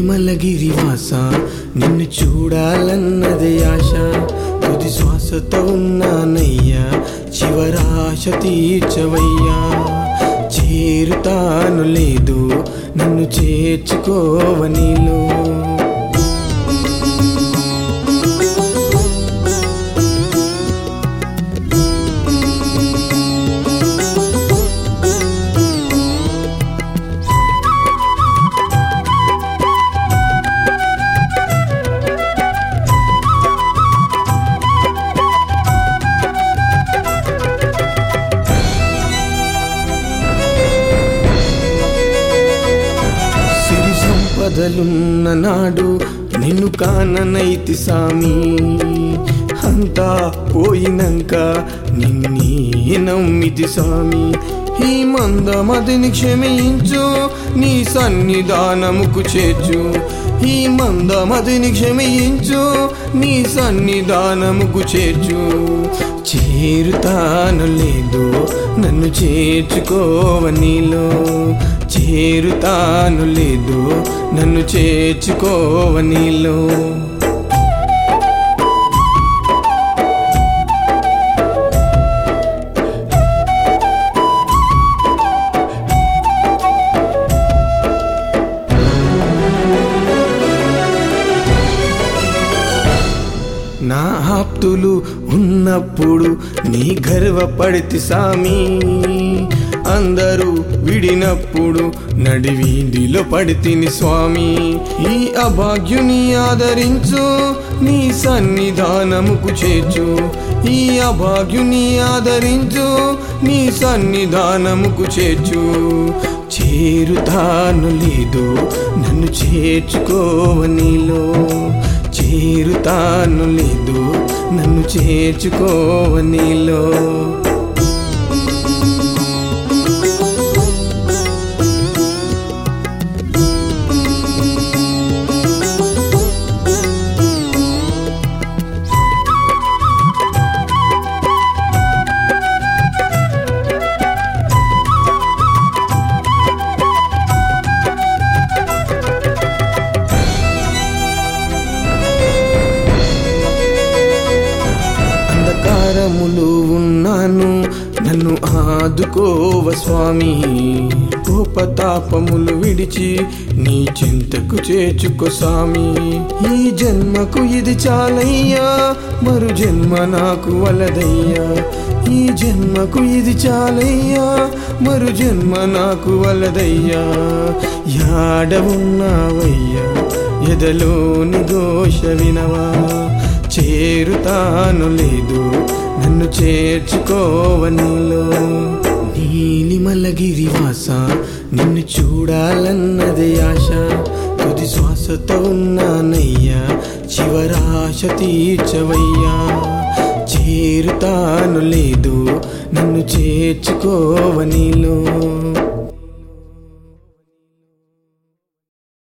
నీలిమలగిరివాస నిన్ను చూడాలన్నదే ఆశ తుది శ్వాసతో ఉన్నానయ్యా చివరాశ తీర్చవయ్యా చేరుతాను లేదు నన్ను చేర్చుకోవనిలో సిరి సంపదలున్న నాడు నిన్ను కాననైతి సామి అంతా పోయినంక నిన్నే నమ్మితి సామి ఈ మందమదిని క్షమించు నీ సన్నిధానముకు చేర్చు ఈ మందమదిని క్షమించు నీ సన్నిధానముకు చేర్చు చేరుతాను లేదు నన్ను చేర్చుకోవనిలో చేరుతాను లేదు నన్ను చేర్చుకోవనిలో నా ఆప్తులు ఉన్నప్పుడు నీ గర్వపడితి సామి అందరూ విడినప్పుడు నడివీధిలో పడితిని స్వామి ఈ అభాగ్యుని ఆదరించు నీ సన్నిధానముకు చేర్చు ఈ అభాగ్యుని ఆదరించు నీ సన్నిధానముకు చేర్చు చేరుతాను లేదు నన్ను చేర్చుకోవనిలో చేరుతాను లేదు నన్ను చేర్చుకోవనిలో అంధకారములు ఉన్నాను నన్ను ఆదుకోవ స్వామి కోపతాపములు విడిచి నీ చింతకు చేర్చుకో స్వామి ఈ జన్మకు ఇది చాలయ్యా మరు జన్మ నాకు వలదయ్యా ఈ జన్మకు ఇది చాలయ్యా మరు జన్మ నాకు వలదయ్యా యాడ ఉన్నావయ్యా ఎదలోని ఘోష వినవా చేరుతాను లేదు నన్ను చేర్చుకోవనిలో నీలిమలగిరివాస నిన్ను చూడాలన్నదే ఆశ తుది శ్వాసతో ఉన్నానయ్యా చివరాశ తీర్చవయ్యా చేరుతాను లేదు నన్ను చేర్చుకోవనిలో